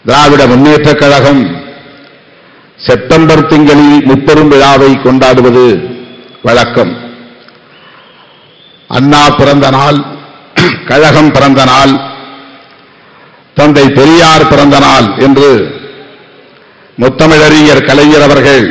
திராவிட முன்னேற்றக் கழகம் September திங்களில் முப்பெரும் விழாவை கொண்டாடுவது வழக்கம் அண்ணா பிறந்த நாள் கழகம் பிறந்த நாள் தந்தை பெரியார் பிறந்த நாள் என்று முத்தமிழறிஞர் கலைஞர் அவர்கள்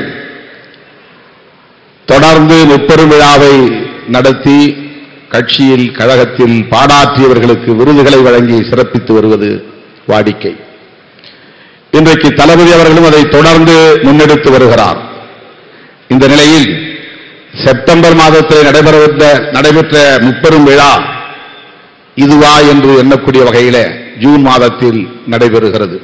தொடர்ந்து முப்பெரும் விழாவை நடத்தி கட்சியில் கழகத்தில் பாடாற்றியவர்களுக்கு விருதுகளை வழங்கி சிறப்பித்து வருவது வாடிக்கை இன்றைக்கு தளபதி அவர்களும் அதை தொடர்ந்து முன்னெடுத்து வருகிறார் இந்த நிலையில் செப்டம்பர் மாதத்தில் நடைபெறவிருந்த நடைபெற்ற முப்பெரும் விழா இதுவா என்று எண்ணக்கூடிய வகையில ஜூன் மாதத்தில் நடைபெறுகிறது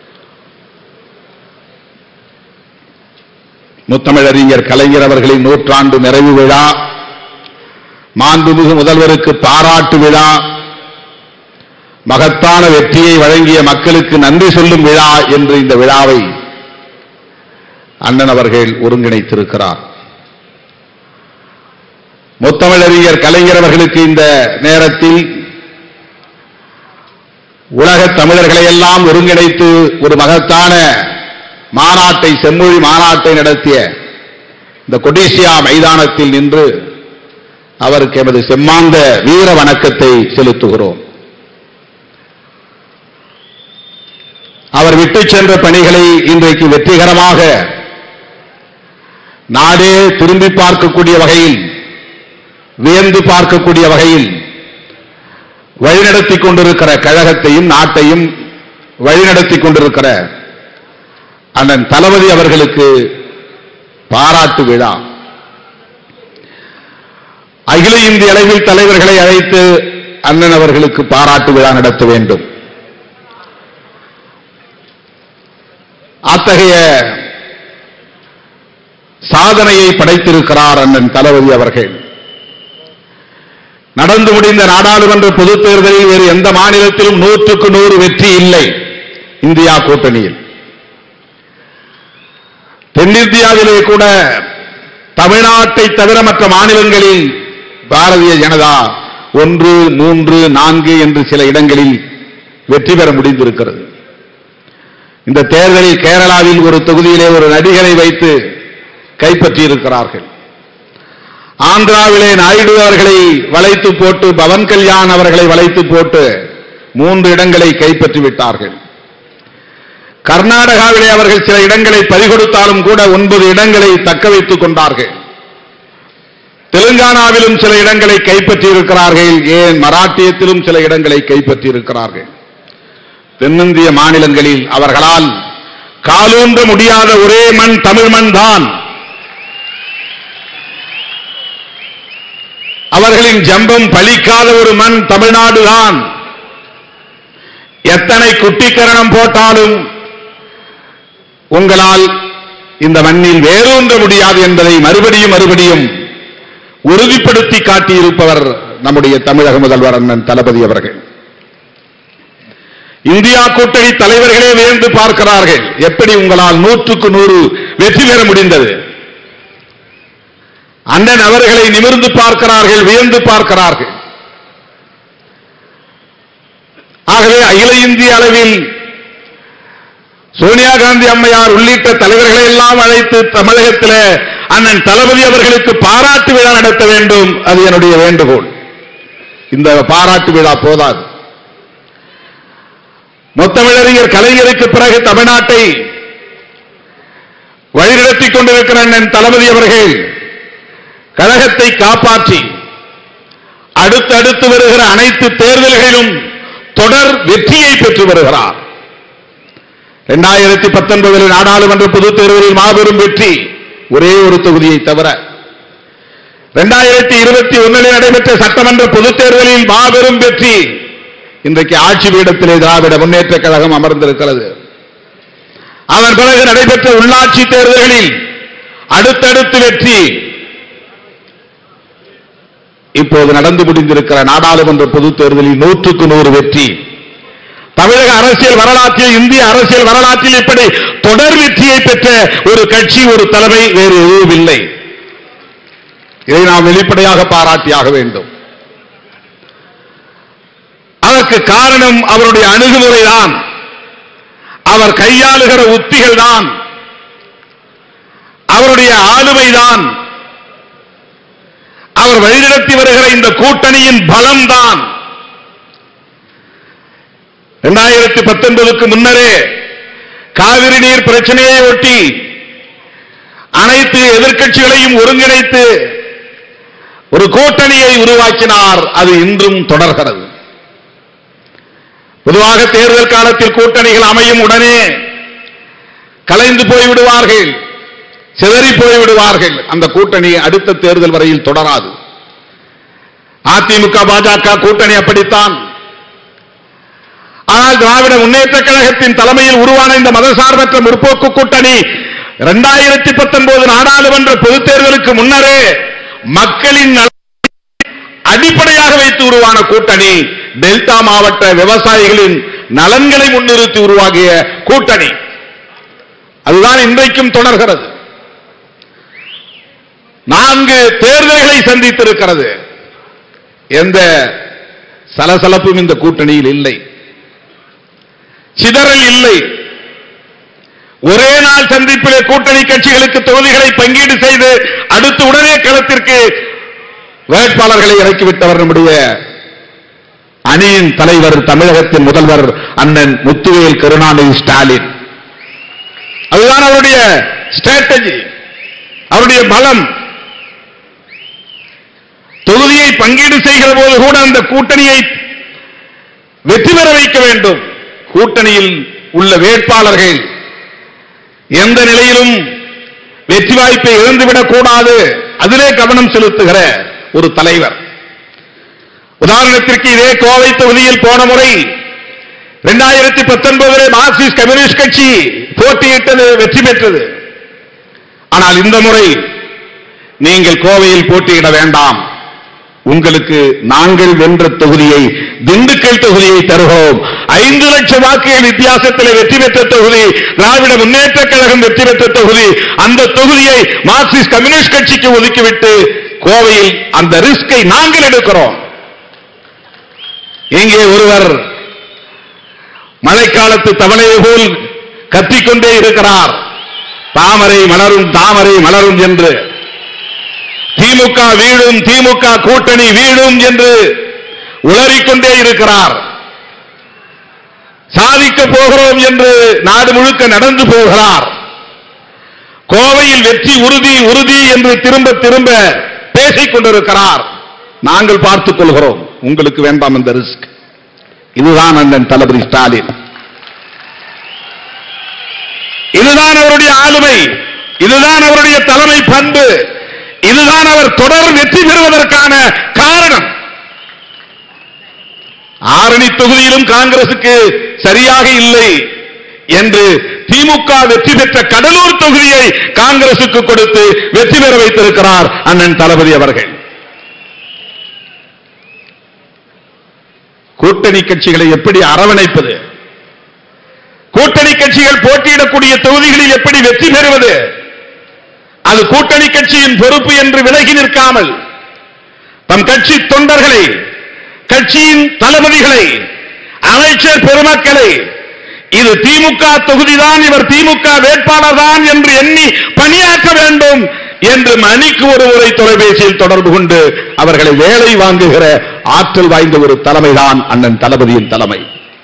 முத்தமிழறிஞர் கலைஞர் அவர்களின் நூற்றாண்டு நிறைவு விழா மாண்புமிகு முதல்வருக்கு பாராட்டு விழா மகத்தான வெற்றியை வழங்கிய மக்களுக்கு நன்றி சொல்லும் விழா என்று இந்த விழாவை அண்ணன் அவர்கள் ஒருங்கிணைத்திருக்கிறார் முத்தமிழறிஞர் கலைஞர் அவர்களுக்கு இந்த நேரத்தில் உலக தமிழர்களை எல்லாம் ஒருங்கிணைத்து ஒரு மகத்தான மாநாட்டை செம்மொழி மாநாட்டை நடத்திய இந்த கொடிசியா மைதானத்தில் நின்று அவருக்கு எமது செம்மாந்த வீர வணக்கத்தை செலுத்துகிறோம் அவர் விட்டு சென்ற பணிகளை இன்றைக்கு வெற்றிகரமாக நாடே திரும்பி பார்க்கக்கூடிய வகையில் வியந்து பார்க்கக்கூடிய வகையில் வழிநடத்திக் கொண்டிருக்கிற கழகத்தையும் நாட்டையும் வழிநடத்திக் கொண்டிருக்கிற அண்ணன் தளபதி அவர்களுக்கு பாராட்டு விழா அகில இந்திய அளவில் தலைவர்களை அழைத்து அண்ணன் அவர்களுக்கு பாராட்டு விழா நடத்த வேண்டும் அத்தகைய சாதனையை படைத்திருக்கிறார் அண்ணன் தளபதி அவர்கள் நடந்து முடிந்த நாடாளுமன்ற பொதுத் தேர்தலில் வேறு எந்த மாநிலத்திலும் நூற்றுக்கு நூறு வெற்றி இல்லை இந்தியா கூட்டணியில் தென்னிந்தியாவிலே கூட தமிழ்நாட்டை தவிர மற்ற மாநிலங்களில் பாரதிய ஜனதா ஒன்று மூன்று நான்கு என்று சில இடங்களில் வெற்றி பெற முடிந்திருக்கிறது இந்த தேர்தலில் கேரளாவில் ஒரு தொகுதியிலே ஒரு நடிகரை வைத்து கைப்பற்றியிருக்கிறார்கள் ஆந்திராவிலே நாயுடு அவர்களை வளைத்து போட்டு பவன் கல்யாண் அவர்களை வளைத்து போட்டு மூன்று இடங்களை கைப்பற்றி விட்டார்கள் கர்நாடகாவிலே அவர்கள் சில இடங்களை பறிகொடுத்தாலும் கூட ஒன்பது இடங்களை தக்க வைத்துக் கொண்டார்கள் தெலுங்கானாவிலும் சில இடங்களை கைப்பற்றி இருக்கிறார்கள் ஏன் மராட்டியத்திலும் சில இடங்களை கைப்பற்றி இருக்கிறார்கள் தென்னிந்திய மாநிலங்களில் அவர்களால் காலூன்ற முடியாத ஒரே மண் தமிழ் மண் தான் அவர்களின் ஜம்பம் பலிக்காத ஒரு மண் தமிழ்நாடு தான் எத்தனை குட்டிக்கரணம் போட்டாலும் உங்களால் இந்த மண்ணில் வேரூன்ற முடியாது என்பதை மறுபடியும் மறுபடியும் உறுதிப்படுத்தி காட்டியிருப்பவர் நம்முடைய தமிழக முதல்வர் அண்ணன் தளபதி அவர்கள் இந்தியா கூட்டணி தலைவர்களே வியந்து பார்க்கிறார்கள் எப்படி உங்களால் நூற்றுக்கு நூறு வெற்றி பெற முடிந்தது அண்ணன் அவர்களை நிமிர்ந்து பார்க்கிறார்கள் வியந்து பார்க்கிறார்கள் ஆகவே அகில இந்திய அளவில் சோனியா காந்தி அம்மையார் உள்ளிட்ட தலைவர்களை எல்லாம் அழைத்து தமிழகத்தில் அண்ணன் தளபதி அவர்களுக்கு பாராட்டு விழா நடத்த வேண்டும் அது என்னுடைய வேண்டுகோள் இந்த பாராட்டு விழா போதாது முத்தமிழறிஞர் கலைஞருக்கு பிறகு தமிழ்நாட்டை வழிநடத்திக் கொண்டிருக்கிற அண்ணன் தளபதி அவர்கள் கழகத்தை காப்பாற்றி அடுத்தடுத்து வருகிற அனைத்து தேர்தல்களிலும் தொடர் வெற்றியை பெற்று வருகிறார் இரண்டாயிரத்தி பத்தொன்பதில் நாடாளுமன்ற பொதுத் தேர்தலில் மாபெரும் வெற்றி ஒரே ஒரு தொகுதியை தவிர இரண்டாயிரத்தி இருபத்தி ஒன்னில் நடைபெற்ற சட்டமன்ற பொதுத் தேர்தலில் மாபெரும் வெற்றி இன்றைக்கு ஆட்சி பீடத்திலே திராவிட முன்னேற்ற கழகம் அமர்ந்திருக்கிறது அதன் பிறகு நடைபெற்ற உள்ளாட்சி தேர்தல்களில் அடுத்தடுத்து வெற்றி இப்போது நடந்து முடிந்திருக்கிற நாடாளுமன்ற பொதுத் தேர்தலில் நூற்றுக்கு நூறு வெற்றி தமிழக அரசியல் வரலாற்றில் இந்திய அரசியல் வரலாற்றில் இப்படி தொடர் வெற்றியை பெற்ற ஒரு கட்சி ஒரு தலைமை வேறு எதுவும் இல்லை இதை நாம் வெளிப்படையாக பாராட்டியாக வேண்டும் அதற்கு காரணம் அவருடைய அணுகுமுறைதான் அவர் கையாளுகிற உத்திகள் தான் அவருடைய ஆளுமைதான் அவர் வழிநடத்தி வருகிற இந்த கூட்டணியின் பலம்தான் இரண்டாயிரத்தி பத்தொன்பதுக்கு முன்னரே காவிரி நீர் பிரச்சனையை ஒட்டி அனைத்து எதிர்க்கட்சிகளையும் ஒருங்கிணைத்து ஒரு கூட்டணியை உருவாக்கினார் அது இன்றும் தொடர்கிறது பொதுவாக தேர்தல் காலத்தில் கூட்டணிகள் அமையும் உடனே கலைந்து போய்விடுவார்கள் சிதறி போய்விடுவார்கள் அந்த கூட்டணி அடுத்த தேர்தல் வரையில் தொடராது அதிமுக பாஜக கூட்டணி அப்படித்தான் ஆனால் திராவிட முன்னேற்ற கழகத்தின் தலைமையில் உருவான இந்த மதசார்பற்ற முற்போக்கு கூட்டணி இரண்டாயிரத்தி பத்தொன்பது நாடாளுமன்ற பொதுத் தேர்தலுக்கு முன்னரே மக்களின் நலனை அடிப்படையாக வைத்து உருவான கூட்டணி டெல்டா மாவட்ட விவசாயிகளின் நலன்களை முன்னிறுத்தி உருவாகிய கூட்டணி அதுதான் இன்றைக்கும் தொடர்கிறது நான்கு தேர்தல்களை சந்தித்திருக்கிறது எந்த சலசலப்பும் இந்த கூட்டணியில் இல்லை சிதறல் இல்லை ஒரே நாள் சந்திப்பிலே கூட்டணி கட்சிகளுக்கு தொகுதிகளை பங்கீடு செய்து அடுத்து உடனே களத்திற்கு வேட்பாளர்களை இறக்கிவிட்டவர் நம்முடைய அணியின் தலைவர் தமிழகத்தின் முதல்வர் அண்ணன் முத்துவேல் கருணாநிதி ஸ்டாலின் அதுதான் அவருடைய ஸ்ட்ராட்டஜி அவருடைய பலம் தொகுதியை பங்கீடு செய்கிற போது கூட அந்த கூட்டணியை வெற்றி பெற வைக்க வேண்டும் கூட்டணியில் உள்ள வேட்பாளர்கள் எந்த நிலையிலும் வெற்றி வாய்ப்பை இழந்துவிடக் கூடாது அதிலே கவனம் செலுத்துகிற ஒரு தலைவர் உதாரணத்திற்கு இதே கோவை தொகுதியில் போன முறை இரண்டாயிரத்தி பத்தொன்பதில் மார்க்சிஸ்ட் கம்யூனிஸ்ட் கட்சி போட்டியிட்டது வெற்றி பெற்றது ஆனால் இந்த முறை நீங்கள் கோவையில் போட்டியிட வேண்டாம் உங்களுக்கு நாங்கள் வென்ற தொகுதியை திண்டுக்கல் தொகுதியை தருகிறோம் ஐந்து லட்சம் வாக்குகள் வித்தியாசத்தில் வெற்றி பெற்ற தொகுதி திராவிட முன்னேற்ற கழகம் வெற்றி பெற்ற தொகுதி அந்த தொகுதியை மார்க்சிஸ்ட் கம்யூனிஸ்ட் கட்சிக்கு ஒதுக்கிவிட்டு கோவையில் அந்த ரிஸ்கை நாங்கள் எடுக்கிறோம் இங்கே ஒருவர் மழைக்காலத்து தவளையை போல் கத்திக்கொண்டே இருக்கிறார் தாமரை மலரும் தாமரை மலரும் என்று திமுக வீழும் திமுக கூட்டணி வீழும் என்று உளறிக்கொண்டே இருக்கிறார் சாதிக்க போகிறோம் என்று நாடு முழுக்க நடந்து போகிறார் கோவையில் வெற்றி உறுதி உறுதி என்று திரும்ப திரும்ப பேசிக் கொண்டிருக்கிறார் நாங்கள் பார்த்துக் கொள்கிறோம் உங்களுக்கு வேண்டாம் இந்த ரிஸ்க் இதுதான் அண்ணன் தளபதி ஸ்டாலின் இதுதான் அவருடைய ஆளுமை இதுதான் அவருடைய தலைமை பண்பு இதுதான் அவர் தொடர் வெற்றி பெறுவதற்கான காரணம் ஆரணி தொகுதியிலும் காங்கிரசுக்கு சரியாக இல்லை என்று திமுக வெற்றி பெற்ற கடலூர் தொகுதியை காங்கிரசுக்கு கொடுத்து வெற்றி பெற வைத்திருக்கிறார் அண்ணன் தளபதி அவர்கள் கூட்டணி கட்சிகளை எப்படி அரவணைப்பது கூட்டணி கட்சிகள் போட்டியிடக்கூடிய தொகுதிகளில் எப்படி வெற்றி பெறுவது அது கூட்டணி கட்சியின் பொறுப்பு என்று விலகி நிற்காமல் தம் கட்சி தொண்டர்களை கட்சியின் தளபதிகளை அமைச்சர் பெருமக்களை இது திமுக தொகுதிதான் இவர் திமுக வேட்பாளர் தான் என்று எண்ணி பணியாற்ற வேண்டும் என்று மணிக்கு ஒரு முறை தொலைபேசியில் தொடர்பு கொண்டு அவர்களை வேலை வாங்குகிற ஆற்றல் வாய்ந்த ஒரு தலைமைதான் அண்ணன் தளபதியின் தலைமை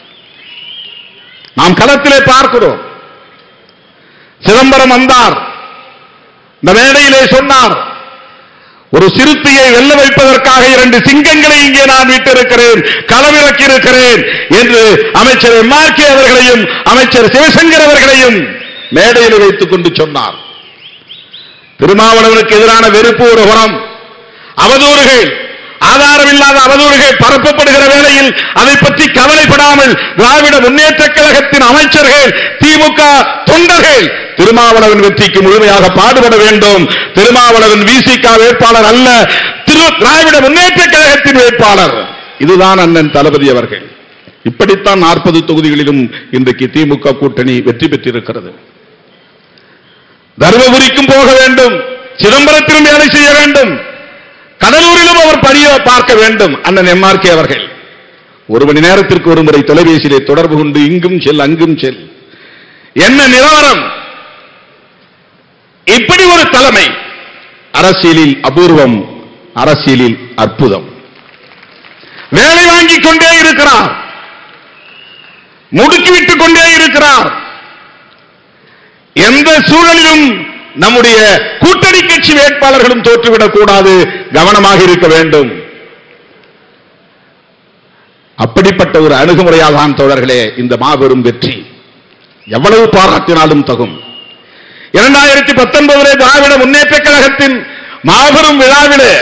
நாம் களத்திலே பார்க்கிறோம் சிதம்பரம் வந்தார் இந்த மேடையிலே சொன்னார் ஒரு சிறுத்தையை வெல்ல வைப்பதற்காக இரண்டு சிங்கங்களை இங்கே நான் விட்டிருக்கிறேன் களமிறக்கி இருக்கிறேன் என்று அமைச்சர் எம்ஆர்கே அவர்களையும் அமைச்சர் சிவசங்கர் அவர்களையும் மேடையில் வைத்துக் கொண்டு சொன்னார் திருமாவளவனுக்கு எதிரான வெறுப்பு ஒரு புறம் அவதூறுகள் ஆதாரமில்லாத அவதூறுகள் பரப்பப்படுகிற வேளையில் அதை பற்றி கவலைப்படாமல் திராவிட முன்னேற்ற கழகத்தின் அமைச்சர்கள் திமுக தொண்டர்கள் திருமாவளவன் வெற்றிக்கு முழுமையாக பாடுபட வேண்டும் திருமாவளவன் விசிக வேட்பாளர் அல்ல திரு திராவிட முன்னேற்ற கழகத்தின் வேட்பாளர் இதுதான் அண்ணன் தளபதி அவர்கள் இப்படித்தான் நாற்பது தொகுதிகளிலும் இன்றைக்கு திமுக கூட்டணி வெற்றி பெற்றிருக்கிறது தருமபுரிக்கும் போக வேண்டும் சிதம்பரத்திலும் வேலை செய்ய வேண்டும் கடலூரிலும் அவர் பணிய பார்க்க வேண்டும் அண்ணன் எம்ஆர்கே அவர்கள் ஒரு மணி நேரத்திற்கு ஒரு முறை தொலைபேசியிலே தொடர்பு கொண்டு இங்கும் செல் அங்கும் செல் என்ன நிலவரம் இப்படி ஒரு தலைமை அரசியலில் அபூர்வம் அரசியலில் அற்புதம் வேலை வாங்கிக் கொண்டே இருக்கிறார் முடுக்கிவிட்டுக் கொண்டே இருக்கிறார் எந்த சூழலிலும் நம்முடைய கூட்டணி கட்சி வேட்பாளர்களும் தோற்றுவிடக் கூடாது கவனமாக இருக்க வேண்டும் அப்படிப்பட்ட ஒரு அணுகுமுறையால் தான் தோழர்களே இந்த மாபெரும் வெற்றி எவ்வளவு பாராட்டினாலும் தகும் இரண்டாயிரத்தி பத்தொன்பதிலே திராவிட முன்னேற்ற கழகத்தின் மாபெரும் விழாவிலே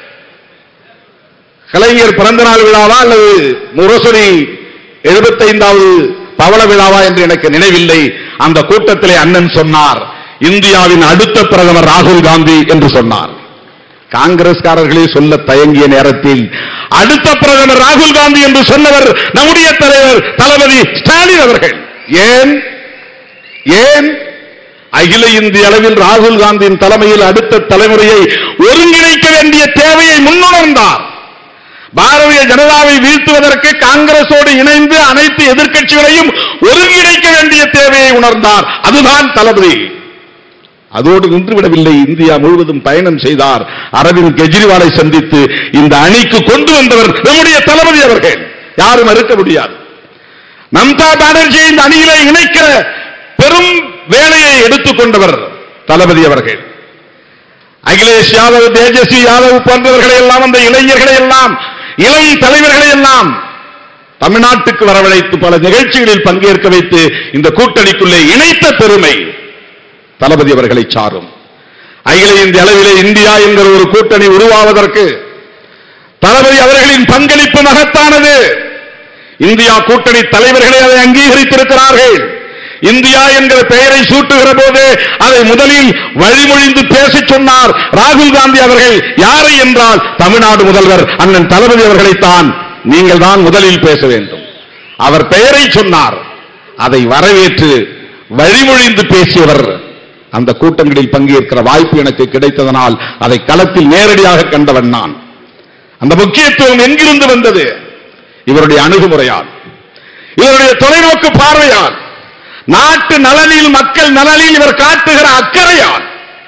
கலைஞர் பிறந்தநாள் விழாவா அல்லது முரசொலி எழுபத்தைந்தாவது பவள விழாவா என்று எனக்கு நினைவில்லை அந்த கூட்டத்திலே அண்ணன் சொன்னார் இந்தியாவின் அடுத்த பிரதமர் ராகுல் காந்தி என்று சொன்னார் காங்கிரஸ்காரர்களே சொல்ல தயங்கிய நேரத்தில் அடுத்த பிரதமர் ராகுல் காந்தி என்று சொன்னவர் நம்முடைய தலைவர் தளபதி ஸ்டாலின் அவர்கள் ஏன் ஏன் அகில இந்திய அளவில் ராகுல் காந்தியின் தலைமையில் அடுத்த தலைமுறையை ஒருங்கிணைக்க வேண்டிய தேவையை முன்னுணர்ந்தார் பாரதிய ஜனதாவை வீழ்த்துவதற்கு காங்கிரசோடு இணைந்து அனைத்து எதிர்க்கட்சிகளையும் ஒருங்கிணைக்க வேண்டிய தேவையை உணர்ந்தார் அதுதான் தளபதி அதோடு நின்றுவிடவில்லை இந்தியா முழுவதும் பயணம் செய்தார் அரவிந்த் கெஜ்ரிவாலை சந்தித்து இந்த அணிக்கு கொண்டு வந்தவர் நம்முடைய தளபதி அவர்கள் யாரும் மறுக்க முடியாது மம்தா பானர்ஜியை இந்த அணியிலே இணைக்கிற பெரும் வேலையை எடுத்துக்கொண்டவர் தளபதி அவர்கள் அகிலேஷ் யாதவ் தேஜஸ்வி யாதவ் போன்றவர்களை எல்லாம் அந்த இளைஞர்களை எல்லாம் இளம் தலைவர்களை எல்லாம் தமிழ்நாட்டுக்கு வரவழைத்து பல நிகழ்ச்சிகளில் பங்கேற்க வைத்து இந்த கூட்டணிக்குள்ளே இணைத்த பெருமை தளபதி அவர்களை சாரும் அகில இந்திய அளவிலே இந்தியா என்கிற ஒரு கூட்டணி உருவாவதற்கு தளபதி அவர்களின் பங்களிப்பு மகத்தானது இந்தியா கூட்டணி தலைவர்களை அதை அங்கீகரித்திருக்கிறார்கள் இந்தியா என்கிற பெயரை சூட்டுகிற போது அதை முதலில் வழிமொழிந்து பேசச் சொன்னார் ராகுல் காந்தி அவர்கள் யாரை என்றால் தமிழ்நாடு முதல்வர் அண்ணன் தளபதி அவர்களைத்தான் நீங்கள் தான் முதலில் பேச வேண்டும் அவர் பெயரை சொன்னார் அதை வரவேற்று வழிமொழிந்து பேசியவர் அந்த கூட்டங்களில் பங்கேற்கிற வாய்ப்பு எனக்கு கிடைத்ததனால் அதை களத்தில் நேரடியாக கண்டவன் நான் அந்த முக்கியத்துவம் எங்கிருந்து வந்தது இவருடைய அணுகுமுறையால் இவருடைய தொலைநோக்கு பார்வையால் நாட்டு நலனில் மக்கள் நலனில் இவர் காட்டுகிற அக்கறையால்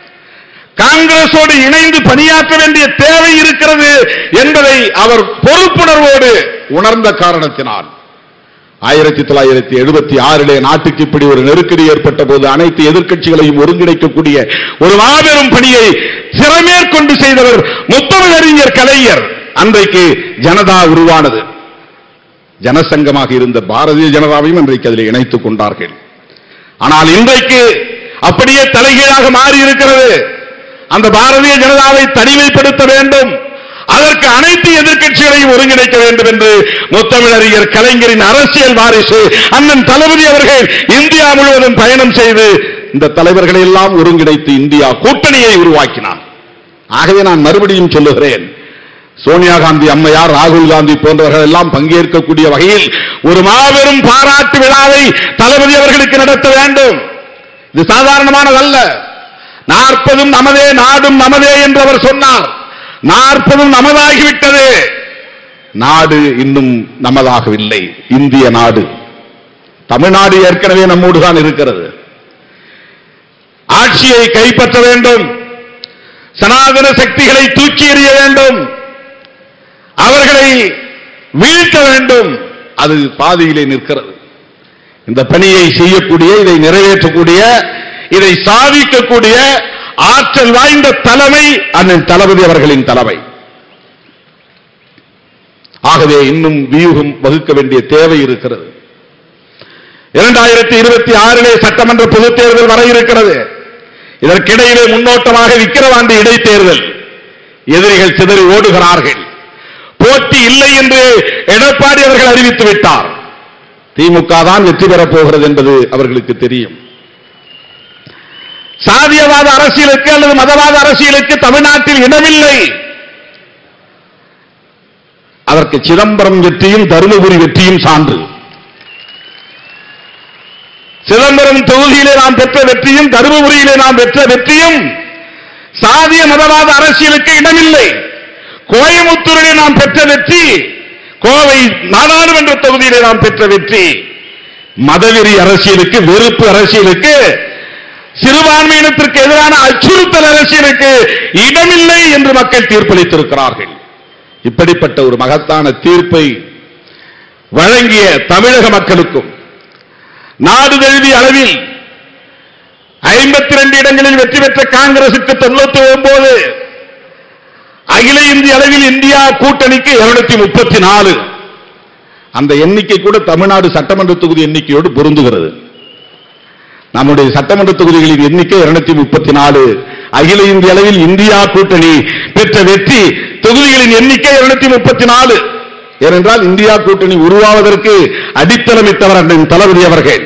காங்கிரசோடு இணைந்து பணியாற்ற வேண்டிய தேவை இருக்கிறது என்பதை அவர் பொறுப்புணர்வோடு உணர்ந்த காரணத்தினால் ஆயிரத்தி தொள்ளாயிரத்தி எழுபத்தி ஆறிலே நாட்டுக்கு இப்படி ஒரு நெருக்கடி ஏற்பட்ட போது அனைத்து எதிர்க்கட்சிகளையும் ஒருங்கிணைக்கக்கூடிய ஒரு மாபெரும் பணியை சிறமேற்கொண்டு செய்தவர் முத்தமிழறிஞர் கலைஞர் அன்றைக்கு ஜனதா உருவானது ஜனசங்கமாக இருந்த பாரதிய ஜனதாவையும் இன்றைக்கு அதில் இணைத்துக் கொண்டார்கள் ஆனால் இன்றைக்கு அப்படியே தலைகீழாக மாறி இருக்கிறது அந்த பாரதிய ஜனதாவை தனிமைப்படுத்த வேண்டும் அதற்கு அனைத்து எதிர்க்கட்சிகளையும் ஒருங்கிணைக்க வேண்டும் என்று முத்தமிழறிஞர் கலைஞரின் அரசியல் வாரிசு அண்ணன் தளபதி அவர்கள் இந்தியா முழுவதும் பயணம் செய்து இந்த தலைவர்களை எல்லாம் ஒருங்கிணைத்து இந்தியா கூட்டணியை உருவாக்கினார் ஆகவே நான் மறுபடியும் சொல்லுகிறேன் சோனியா காந்தி அம்மையார் ராகுல் காந்தி போன்றவர்கள் எல்லாம் பங்கேற்கக்கூடிய வகையில் ஒரு மாபெரும் பாராட்டு விழாவை தளபதி அவர்களுக்கு நடத்த வேண்டும் இது சாதாரணமானதல்ல நாற்பதும் நமதே நாடும் நமதே என்று அவர் சொன்னார் நாற்பதும் நமதாகிவிட்டது நாடு இன்னும் நமதாகவில்லை இந்திய நாடு தமிழ்நாடு ஏற்கனவே நம்மோடு தான் இருக்கிறது ஆட்சியை கைப்பற்ற வேண்டும் சனாதன சக்திகளை தூக்கி எறிய வேண்டும் அவர்களை வீழ்த்த வேண்டும் அது பாதியிலே நிற்கிறது இந்த பணியை செய்யக்கூடிய இதை நிறைவேற்றக்கூடிய இதை சாதிக்கக்கூடிய ஆற்றல் வாய்ந்த தலைமை அண்ணன் தளபதி அவர்களின் தலைமை ஆகவே இன்னும் வியூகம் வகுக்க வேண்டிய தேவை இருக்கிறது இரண்டாயிரத்தி இருபத்தி ஆறிலே சட்டமன்ற பொதுத் தேர்தல் வர இருக்கிறது இதற்கிடையிலே முன்னோட்டமாக விக்கிரவாண்டி இடைத்தேர்தல் எதிரிகள் சிதறி ஓடுகிறார்கள் போட்டி இல்லை என்று எடப்பாடி அவர்கள் அறிவித்து விட்டார் திமுக தான் வெற்றி பெறப் போகிறது என்பது அவர்களுக்கு தெரியும் சாதியவாத அரசியலுக்கு அல்லது மதவாத அரசியலுக்கு தமிழ்நாட்டில் இடமில்லை அதற்கு சிதம்பரம் வெற்றியும் தருமபுரி வெற்றியும் சான்று சிதம்பரம் தொகுதியிலே நாம் பெற்ற வெற்றியும் தருமபுரியிலே நாம் பெற்ற வெற்றியும் சாதிய மதவாத அரசியலுக்கு இடமில்லை கோயமுத்தூரிலே நாம் பெற்ற வெற்றி கோவை நாடாளுமன்ற தொகுதியிலே நாம் பெற்ற வெற்றி மதவெறி அரசியலுக்கு வெறுப்பு அரசியலுக்கு சிறுபான்மையினத்திற்கு எதிரான அச்சுறுத்தல் அரசியலுக்கு இடமில்லை என்று மக்கள் தீர்ப்பளித்திருக்கிறார்கள் இப்படிப்பட்ட ஒரு மகத்தான தீர்ப்பை வழங்கிய தமிழக மக்களுக்கும் நாடு தழுவிய அளவில் ஐம்பத்தி ரெண்டு இடங்களில் வெற்றி பெற்ற காங்கிரசுக்கு தொண்ணூத்தி ஒன்பது அகில இந்திய அளவில் இந்தியா கூட்டணிக்கு இருநூத்தி முப்பத்தி நாலு அந்த எண்ணிக்கை கூட தமிழ்நாடு சட்டமன்ற தொகுதி எண்ணிக்கையோடு பொருந்துகிறது நம்முடைய சட்டமன்ற தொகுதிகளின் எண்ணிக்கை இருநூத்தி முப்பத்தி நாலு அகில இந்திய அளவில் இந்தியா கூட்டணி பெற்ற வெற்றி தொகுதிகளின் எண்ணிக்கை இருநூத்தி முப்பத்தி நாலு ஏனென்றால் இந்தியா கூட்டணி உருவாவதற்கு அடித்தளமிட்டவர் அண்ணன் தளபதி அவர்கள்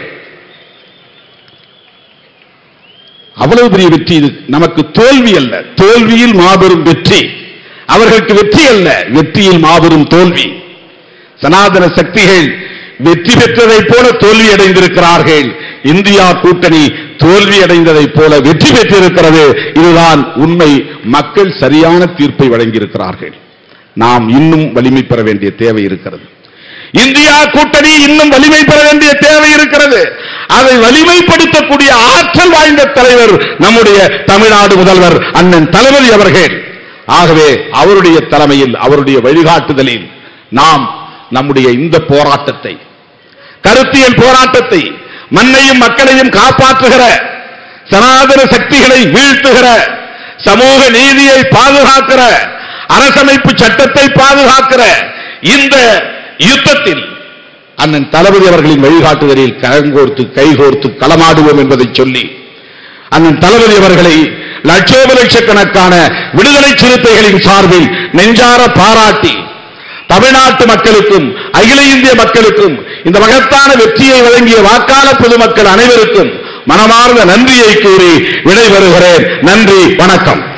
அவ்வளவு பெரிய வெற்றி இது நமக்கு தோல்வி அல்ல தோல்வியில் மாபெரும் வெற்றி அவர்களுக்கு வெற்றி அல்ல வெற்றியில் மாபெரும் தோல்வி சனாதன சக்திகள் வெற்றி பெற்றதைப் போல தோல்வி அடைந்திருக்கிறார்கள் இந்தியா கூட்டணி தோல்வி அடைந்ததைப் போல வெற்றி பெற்றிருக்கிறது இதுதான் உண்மை மக்கள் சரியான தீர்ப்பை வழங்கியிருக்கிறார்கள் நாம் இன்னும் வலிமை பெற வேண்டிய தேவை இருக்கிறது இந்தியா கூட்டணி இன்னும் வலிமை பெற வேண்டிய தேவை இருக்கிறது அதை வலிமைப்படுத்தக்கூடிய ஆற்றல் வாய்ந்த தலைவர் நம்முடைய தமிழ்நாடு முதல்வர் அண்ணன் தளபதி அவர்கள் ஆகவே அவருடைய தலைமையில் அவருடைய வழிகாட்டுதலில் நாம் நம்முடைய இந்த போராட்டத்தை கருத்தியல் போராட்டத்தை மண்ணையும் மக்களையும் காப்பாற்றுகிற சனாதன சக்திகளை வீழ்த்துகிற சமூக நீதியை பாதுகாக்கிற அரசமைப்பு சட்டத்தை பாதுகாக்கிற இந்த யுத்தத்தில் அண்ணன் தளபதி அவர்களின் வழிகாட்டுதலில் கரங்கோர்த்து கைகோர்த்து களமாடுவோம் என்பதை சொல்லி அண்ணன் தளபதி அவர்களை லட்சோப லட்சக்கணக்கான விடுதலை சிறுத்தைகளின் சார்பில் நெஞ்சார பாராட்டி தமிழ்நாட்டு மக்களுக்கும் அகில இந்திய மக்களுக்கும் இந்த மகத்தான வெற்றியை வழங்கிய வாக்காள பொதுமக்கள் அனைவருக்கும் மனமார்ந்த நன்றியை கூறி விடைபெறுகிறேன் நன்றி வணக்கம்